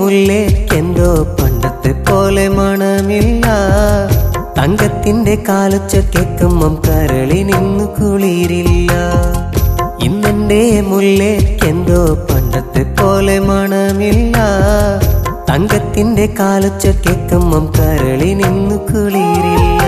മുല്ലേക്കെന്തോ പണ്ടത്തെ പോലെ മണമില്ല തങ്കത്തിന്റെ കാലൊച്ച കേക്കുമ്പം കരളി നിന്നു കുളിരില്ല ഇന്നെന്റെ മുല്ലേക്കെന്തോ പണ്ടത്തെ പോലെ മണമില്ല തങ്കത്തിന്റെ കാലൊച്ച കേക്കുമ്പം കരളി നിന്നു കുളിരില്ല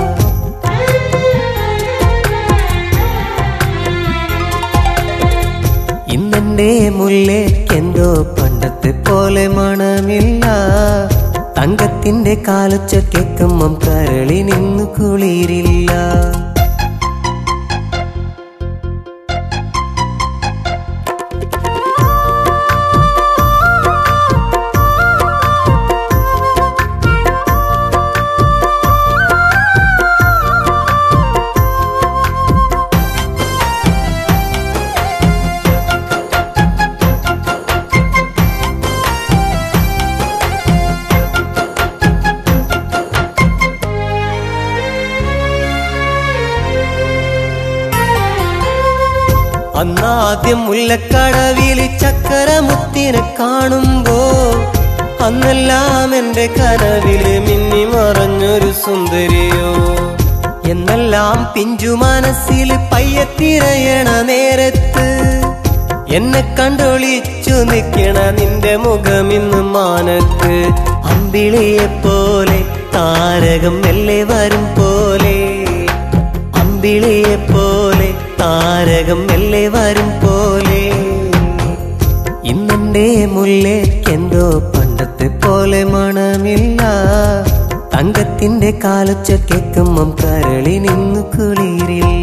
ഇന്നെന്റെ മുല്ലേക്കെന്തോ പണ്ടത്തെ പോലെ മണമില്ല തങ്കത്തിന്റെ കാലൊച്ച കേക്കുമ്പം കരളി നിന്നു കുളിരില്ല അന്നാദ്യം മുല്ലക്കടവിൽ ചക്കരമുത്തിനെ കാണുമ്പോ അന്നെല്ലാം എന്റെ കനവില് മിന്നി മറഞ്ഞൊരു സുന്ദരിയോ എന്നെല്ലാം പിഞ്ചു മനസ്സിൽ പയ്യത്തിരയണ നേരത്ത് എന്നെ കണ്ടൊളിച്ചു നിൽക്കണ നിന്റെ മുഖമിന്ന് മാനത്ത് അമ്പിളിയെ പോലെ താരകം മെല്ലെ വരും പോലെ അമ്പിളിയെ പോലെ താരകം മെല്ലെ വരും പോലെ ഇന്നെന്റെ മുല്ലേക്കെന്തോ പണ്ടത്തെ പോലെ മണമില്ല തങ്കത്തിന്റെ കാലൊച്ച കേക്കുമ്പം കരളി നിന്നു കുളിരില്ല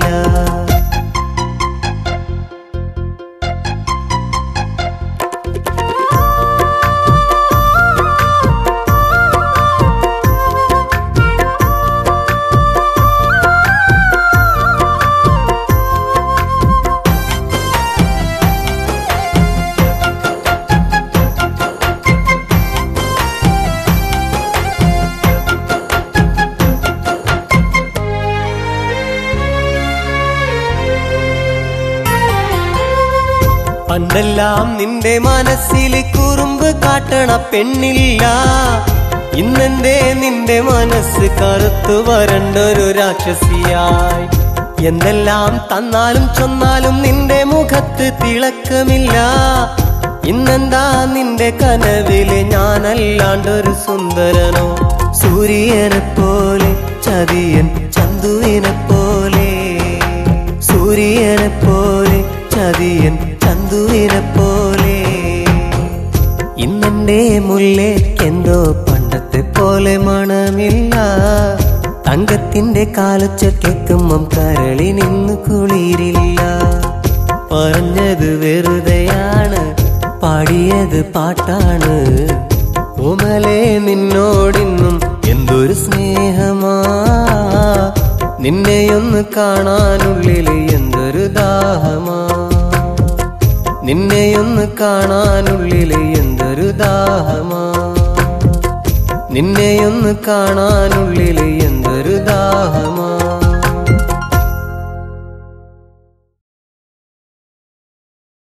പണ്ടെല്ലാം നിന്റെ മനസ്സിൽ കുറുമ്പ് കാട്ടണ പെണ്ണില്ല ഇന്നെന്റെ നിന്റെ മനസ്സ് കറുത്തു വരണ്ടൊരു രാക്ഷസിയായി എന്തെല്ലാം തന്നാലും ചൊന്നാലും നിന്റെ മുഖത്ത് തിളക്കമില്ല ഇന്നെന്താ നിന്റെ കനവില് ഞാനല്ലാണ്ടൊരു സുന്ദരനോ സൂര്യനെ പോലെ ചതിയൻ ചന്തുവിനെ പോലെ സൂര്യനെ പോലെ ചതിയൻ ചന്തുവിനെ പോലെ ഇന്നെന്റെ മുല്ലേക്കെന്തോ പണ്ടത്തെ പോലെ മണമില്ല തങ്കത്തിന്റെ കാലൊച്ച കേക്കുമ്പം കരളി നിന്നു കുളിരില്ല പറഞ്ഞത് വെറുതെയാണ് പാടിയത് പാട്ടാണ് ഓമലെ നിന്നോടിന്നും എന്തൊരു സ്നേഹമാ നിന്നെയൊന്ന് കാണാനുള്ളില് എന്തൊരു ദാഹമാ നിന്നെയൊന്ന് കാണാനുള്ളില് എന്തൊരു ദാഹമാ നിന്നെയൊന്ന് കാണാനുള്ളില് എന്തൊരു ദാഹമാ